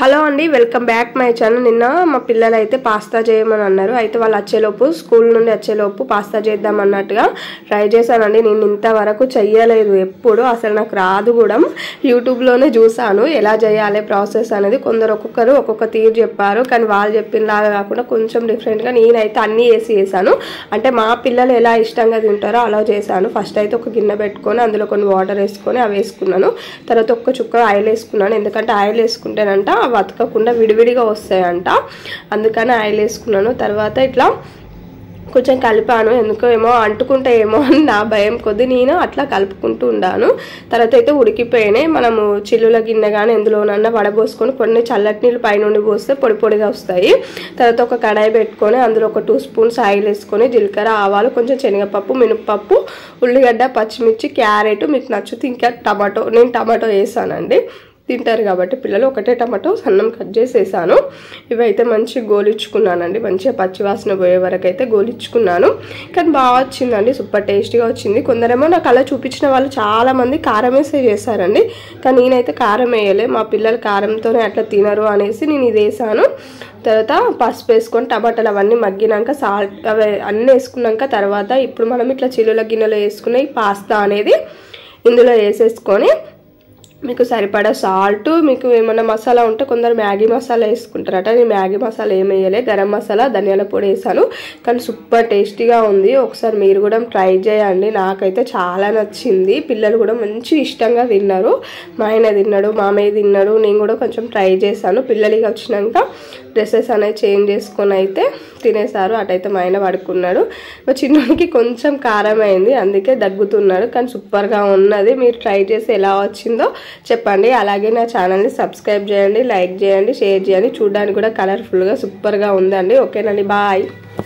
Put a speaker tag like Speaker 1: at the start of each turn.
Speaker 1: hello అండి welcome back my channel నిన్న మా పిల్లలు అయితే పాస్తా చేయమని అన్నారు అయితే వాళ్ళు వచ్చేలోపు స్కూల్ నుండి వచ్చేలోపు పాస్తా చేద్దాం అన్నట్టుగా ట్రై చేశానండి నేను ఇంతవరకు చెయ్యలేదు ఎప్పుడు అసలు నాకు రాదు కూడా యూట్యూబ్లోనే చూసాను ఎలా చేయాలి ప్రాసెస్ అనేది కొందరు ఒక్కొక్కరు ఒక్కొక్క తీరు చెప్పారు కానీ వాళ్ళు చెప్పినలాగా కాకుండా కొంచెం డిఫరెంట్గా నేనైతే అన్నీ వేసి చేశాను అంటే మా పిల్లలు ఎలా ఇష్టంగా తింటారో అలా చేశాను ఫస్ట్ అయితే ఒక గిన్నె పెట్టుకొని అందులో కొన్ని వాటర్ వేసుకొని అవి వేసుకున్నాను తర్వాత ఒక్క చుక్క ఆయిల్ వేసుకున్నాను ఎందుకంటే ఆయిల్ వేసుకుంటేనంట అవి అతకకుండా విడివిడిగా వస్తాయంట అందుకని ఆయిల్ వేసుకున్నాను తర్వాత ఇట్లా కొంచెం కలిపాను ఎందుకో ఏమో అంటుకుంటాయేమో అని నా భయం కొద్ది నేను అట్లా కలుపుకుంటూ ఉండాను తర్వాత అయితే ఉడికిపోయినాయి మనము చిల్లుల గిన్నె కానీ ఎందులోనన్నా వడబోసుకొని కొన్ని చల్లటి నీళ్ళు పైనుండి పోస్తే పొడి పొడిగా వస్తాయి తర్వాత ఒక కడాయి పెట్టుకొని అందులో ఒక టూ స్పూన్స్ ఆయిల్ వేసుకొని జీలకర్ర ఆవాలు కొంచెం శనగపప్పు మినపప్పు ఉల్లిగడ్డ పచ్చిమిర్చి క్యారెట్ మీకు నచ్చితే ఇంకా టమాటో నేను టమాటో వేసానండి తింటారు కాబట్టి పిల్లలు ఒకటే టమాటో సన్నం కట్ చేసి వేసాను ఇవైతే మంచి గోలిచ్చుకున్నానండి మంచిగా పచ్చివాసన పోయే వరకు అయితే గోలిచ్చుకున్నాను కానీ బాగా వచ్చిందండి సూపర్ టేస్టీగా వచ్చింది కొందరేమో నాకు అలా చూపించిన వాళ్ళు చాలా మంది కారం వేసే చేశారండి కానీ నేనైతే కారం వేయలే మా పిల్లలు కారంతోనే అట్లా తినరు అనేసి నేను ఇది వేసాను తర్వాత పసుపు వేసుకొని టమాటాలు అవన్నీ మగ్గినాక సాల్ట్ అవి అన్నీ వేసుకున్నాక తర్వాత ఇప్పుడు మనం ఇట్లా చిల్లుల గిన్నెలో వేసుకున్న ఈ పాస్తా అనేది ఇందులో వేసేసుకొని మీకు సరిపడా సాల్ట్ మీకు ఏమైనా మసాలా ఉంటే కొందరు మ్యాగీ మసాలా వేసుకుంటారట నేను మ్యాగీ మసాలా ఏం వేయలే గరం మసాలా ధనియాల పొడి వేసాను కానీ సూపర్ టేస్టీగా ఉంది ఒకసారి మీరు కూడా ట్రై చేయండి నాకైతే చాలా నచ్చింది పిల్లలు కూడా మంచి ఇష్టంగా తిన్నారు మా ఆయన తిన్నాడు మామయ్య తిన్నాడు నేను కూడా కొంచెం ట్రై చేశాను పిల్లలకి వచ్చినాక డ్రెస్సెస్ అనేది చేంజ్ చేసుకొని అయితే తినేసారు అటైతే మా ఆయన పడుకున్నాడు మా చిన్నోడికి కొంచెం కారం అయింది అందుకే దగ్గుతున్నాడు కానీ సూపర్గా ఉన్నది మీరు ట్రై చేసి ఎలా వచ్చిందో చెప్పండి అలాగే నా ఛానల్ని సబ్స్క్రైబ్ చేయండి లైక్ చేయండి షేర్ చేయండి చూడడానికి కూడా కలర్ఫుల్గా సూపర్గా ఉందండి ఓకేనండి బాయ్